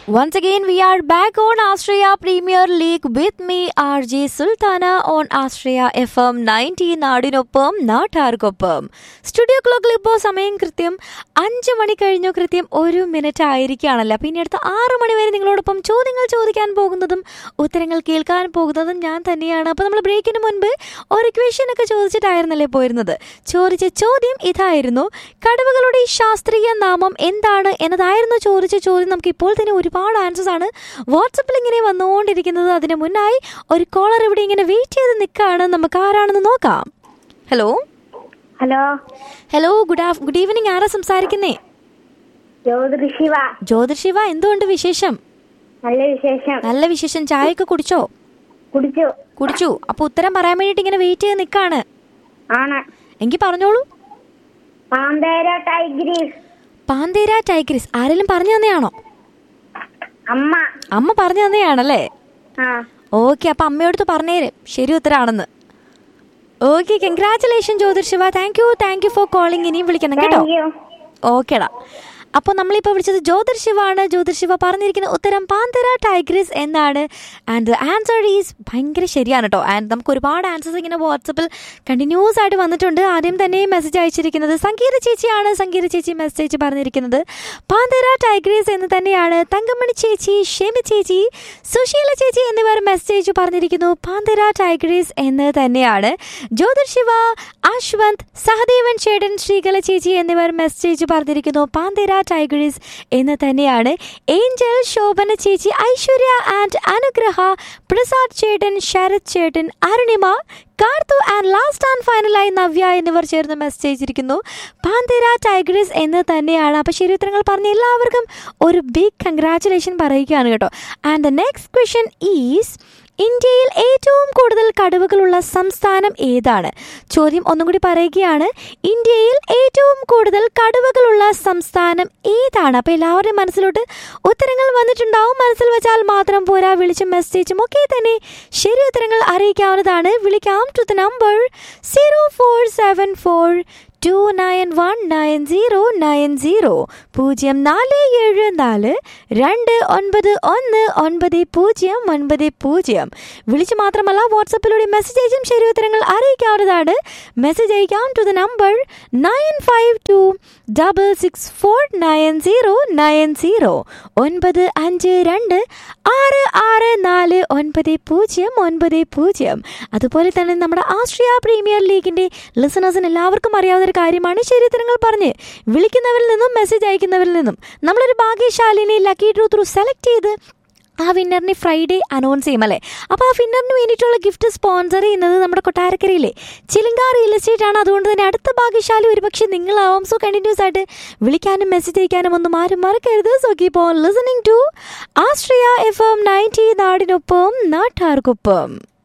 Once again, we are back on Australia Premier League with me, RJ Sultana, on Australia FM 90 നാടിനൊപ്പം നാട്ടാർക്കൊപ്പം studio ക്ലോക്കിൽ ഇപ്പോൾ സമയം കൃത്യം അഞ്ച് മണി കഴിഞ്ഞു കൃത്യം ഒരു മിനിറ്റ് ആയിരിക്കുകയാണല്ലോ പിന്നെ അടുത്ത ആറ് മണി വരെ നിങ്ങളോടൊപ്പം ചോദ്യങ്ങൾ ചോദിക്കാൻ പോകുന്നതും ഉത്തരങ്ങൾ കേൾക്കാൻ പോകുന്നതും ഞാൻ തന്നെയാണ് അപ്പോൾ നമ്മൾ ബ്രേക്കിന് മുൻപ് ഒരു ക്വസ്റ്റ്യൻ ഒക്കെ ചോദിച്ചിട്ടായിരുന്നല്ലേ പോയിരുന്നത് ചോദിച്ച ചോദ്യം ഇതായിരുന്നു കടുവകളുടെ ശാസ്ത്രീയ നാമം എന്താണ് എന്നതായിരുന്നു ചോദിച്ച ചോദ്യം നമുക്ക് ഇപ്പോൾ തന്നെ ഒരുപാട് ആൻസേഴ്സ് ആണ് വാട്സപ്പിൽ ഇങ്ങനെ വന്നുകൊണ്ടിരിക്കുന്നത് അതിന് മുന്നായി ഒരു കോളർ ഇവിടെ ഇങ്ങനെ വെയിറ്റ് ചെയ്ത് നിൽക്കുകയാണ് നമുക്ക് ആരാണെന്ന് നോക്കാം hello hello hello good af good evening ആരാ സംസാരിക്കുന്നേ ജ്യോതി ശിവ ജ്യോതിർശിവ എന്തുകൊണ്ട് വിശേഷം നല്ല വിശേഷം നല്ല വിശേഷം ചായയൊക്കെ കുടിച്ചോ കുടിച്ചു കുടിച്ചു അപ്പൊ ഉത്തരം പറയാൻ വേണ്ടിട്ട് ഇങ്ങനെ വെയിറ്റ് ചെയ്ത് നിൽക്കാണ് ആണ് എങ്കിൽ പറഞ്ഞോളൂ പാന്തേര ടൈഗ്രീസ് പാന്തേര ടൈഗ്രിസ് ആരെങ്കിലും പറഞ്ഞു തന്നെയാണോ അമ്മ അമ്മ പറഞ്ഞു തന്നെയാണല്ലേ ആ ഓക്കെ അപ്പൊ അമ്മയോടത്ത് പറഞ്ഞേര് ശരി ഉത്തരാണെന്ന് okay congratulation Jyothirshiva thank you thank you for calling ഇനിയും വിളിക്കണം കേട്ടോ താങ്ക് യു ഓക്കേടാ അപ്പോൾ നമ്മളിപ്പോൾ വിളിച്ചത് ജ്യോതിർശിവാണ് ജ്യോതിർശിവ പറഞ്ഞിരിക്കുന്ന ഉത്തരം പാന്തര ടൈഗ്രിസ് എന്നാണ് ആൻഡ് ആൻസർ ഈസ് ഭയങ്കര ശരിയാണ് കേട്ടോ ആൻഡ് നമുക്ക് ഒരുപാട് ആൻസേഴ്സ് ഇങ്ങനെ വാട്സപ്പിൽ കണ്ടിന്യൂസ് ആയിട്ട് വന്നിട്ടുണ്ട് ആദ്യം തന്നെ മെസ്സേജ് അയച്ചിരിക്കുന്നത് സംഗീത ചേച്ചിയാണ് സംഗീത ചേച്ചി മെസ്സേജ് പറഞ്ഞിരിക്കുന്നത് പാന്തര ടൈഗ്രീസ് എന്ന് തന്നെയാണ് തങ്കമണി ചേച്ചി ഷെമി ചേച്ചി സുശീല ചേച്ചി എന്നിവർ മെസ്സേജ് പറഞ്ഞിരിക്കുന്നു പാന്തര ടൈഗ്രീസ് എന്ന് തന്നെയാണ് ജ്യോതിർശിവ അശ്വന്ത് സഹദേവൻ ചേട്ടൻ ശ്രീകല ചേച്ചി എന്നിവർ മെസ്സേജ് പറഞ്ഞിരിക്കുന്നു പാന്തര ടൈഗ്രീസ് എന്ന് തന്നെയാണ് ഏഞ്ചൽ ശോഭന ചേച്ചി ഐശ്വര്യ ആൻഡ് അനുഗ്രഹ പ്രസാദ് ചേട്ടൻ ശരത് ചേട്ടൻ Arunima Karthu and last and ഫൈനലായി നവ്യ എന്നിവർ ചേർന്ന് മെസ്സേജ് ഇരിക്കുന്നു പാന്തേര ടൈഗ്രസ് എന്ന് തന്നെയാണ് അപ്പോൾ ശരി ഉത്തരങ്ങൾ പറഞ്ഞ എല്ലാവർക്കും ഒരു ബിഗ് കൺഗ്രാറ്റുലേഷൻ പറയുകയാണ് കേട്ടോ and the next question is ഇന്ത്യയിൽ ഏറ്റവും കൂടുതൽ കടുവകളുള്ള സംസ്ഥാനം ഏതാണ് ചോദ്യം ഒന്നും കൂടി പറയുകയാണ് ഇന്ത്യയിൽ ഏറ്റവും കൂടുതൽ കടുവകളുള്ള സംസ്ഥാനം ഏതാണ് അപ്പോൾ എല്ലാവരുടെയും മനസ്സിലോട്ട് ഉത്തരങ്ങൾ വന്നിട്ടുണ്ടാവും മനസ്സിൽ വെച്ചാൽ മാത്രം പോരാ വിളിച്ച മെസ്സേജും ഒക്കെ തന്നെ ശരി ഉത്തരങ്ങൾ അറിയിക്കാവുന്നതാണ് വിളിക്കാം to the number zero four seven four two nine one nine zero nine zero പൂജ്യം നാല് ഏഴ് നാല് രണ്ട് ഒൻപത് ഒന്ന് ഒൻപത് പൂജ്യം ഒൻപത് പൂജ്യം വിളിച്ച് മാത്രമല്ല വാട്സപ്പിലൂടെ മെസ്സേജ് അയച്ചും ശരി ഉത്തരങ്ങൾ അറിയിക്കാവുന്നതാണ് മെസ്സേജ് അയക്കാം to the number nine five two double six four nine zero nine zero ഒൻപത് അഞ്ച് രണ്ട് ആറ് ആറ് നാല് ഒൻപത് പൂജ്യം ഒൻപത് പൂജ്യം അതുപോലെ തന്നെ നമ്മുടെ ആസ്ട്രിയ പ്രീമിയർ ലീഗിൻ്റെ ലിസണേഴ്സിന് എല്ലാവർക്കും അറിയാവുന്ന ഒരു കാര്യമാണ് ശരിത്തരങ്ങൾ പറഞ്ഞ് വിളിക്കുന്നവരിൽ നിന്നും മെസ്സേജ് അയക്കുന്നവരിൽ നിന്നും നമ്മളൊരു ഭാഗ്യശാലിനെ ലക്കി ഡ്രൂ ത്രൂ സെലക്ട് ചെയ്ത് ആ വിന്നറിനെ ഫ്രൈഡേ അനൗൺസ് ചെയ്യും അല്ലേ അപ്പോൾ ആ വിന്നറിന് വേണ്ടിയിട്ടുള്ള ഗിഫ്റ്റ് സ്പോൺസർ ചെയ്യുന്നത് നമ്മുടെ കൊട്ടാരക്കരയിലെ ചിലിങ്ക റിയൽ എസ്റ്റേറ്റ് ആണ് അതുകൊണ്ട് തന്നെ അടുത്ത ഭാഗ്യശാലി ഒരുപക്ഷെ നിങ്ങളാവാം സോ കണ്ടിന്യൂസ് ആയിട്ട് വിളിക്കാനും മെസ്സേജ് അയക്കാനും ഒന്നും ആരും മറക്കരുത് so keep on listening to Austria F M ninety നാടിനൊപ്പം നാട്ടാർക്കൊപ്പം